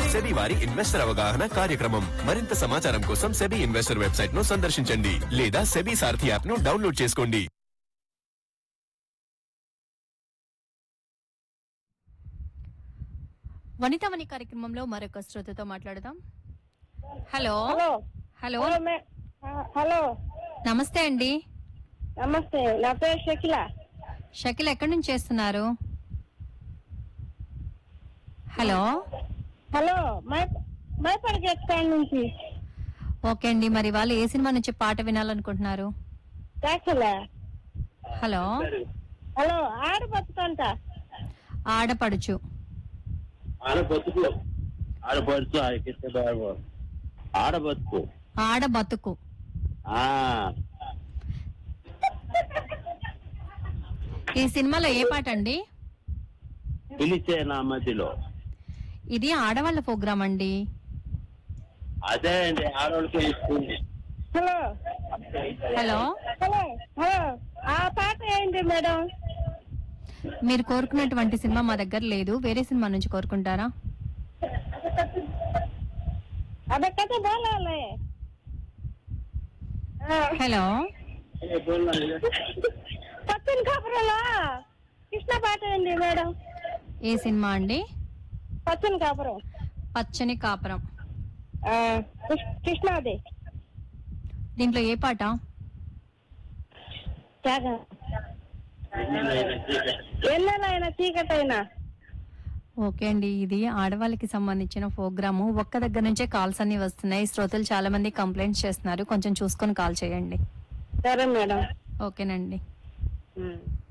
SEBI వారి investor అవగాహన కార్యక్రమం మరింత సమాచారం కోసం సెబీ ఇన్వెస్టర్ వెబ్సైట్ ను సందర్శించండి లేదా సెబీ సారథి యాప్ ను డౌన్లోడ్ చేసుకోండి వనితామణి కార్యక్రమంలో మరొక శ్రోతతో మాట్లాడదాం హలో హలో హలో హలో మే- ఆ, హలో నమస్తే అండి నమస్తే నా పేరు షకిల షకిల్ ఎక్కడి నుంచి చేస్తున్నారు హలో హలో మై మైపడి గెట్ నుంచి ఓకే అండి మరి వాళ్ళు ఏ సినిమా నుంచి పాట వినాలనుకుంటున్నారు ట్యాక్సీలా హలో హలో ఆడ బతుకంట ఆడపడుచు ఆడ బతుకు ఆడ బతుకు ఆడకిస్తే బాబు ఆడ బతుకు ఆడ బతుకు ఆ ఈ సినిమాలో ఏ పాట అండి పిలిచే నా మధ్యలో ఇది ఆడవాళ్ళ ప్రోగ్రామ్ అండి అదే అండి ఆడవాళ్ళకి ఇస్తుంది హలో హలో హలో హలో ఆ పాట ఏంటి మేడం మీరు కోరుకున్నటువంటి సినిమా మా దగ్గర లేదు వేరే సినిమా నుంచి కోరుకుంటారా అదొక్కటే బోలాలే హలో పచ్చని కాపురంలో కృష్ణ పాట ఏంటి మేడం ఏ సినిమా అండి పచ్చని కాపురం పచ్చని కాపురం ఆ, కృష్ణ- కృష్ణాది దీంట్లో ఏ పాట త్యాగం ఎన్నెలైనా చీకటైనా ఓకే అండి ఇది ఆడవాళ్ళకి సంబంధించిన ప్రోగ్రాము ఒక్క దగ్గర నుంచే కాల్స్ అన్ని వస్తున్నాయి శ్రోతలు చాలా మంది కంప్లైంట్స్ చేస్తున్నారు కొంచెం చూసుకొని కాల్ చేయండి సరే మేడం ఓకేనండి ఉమ్.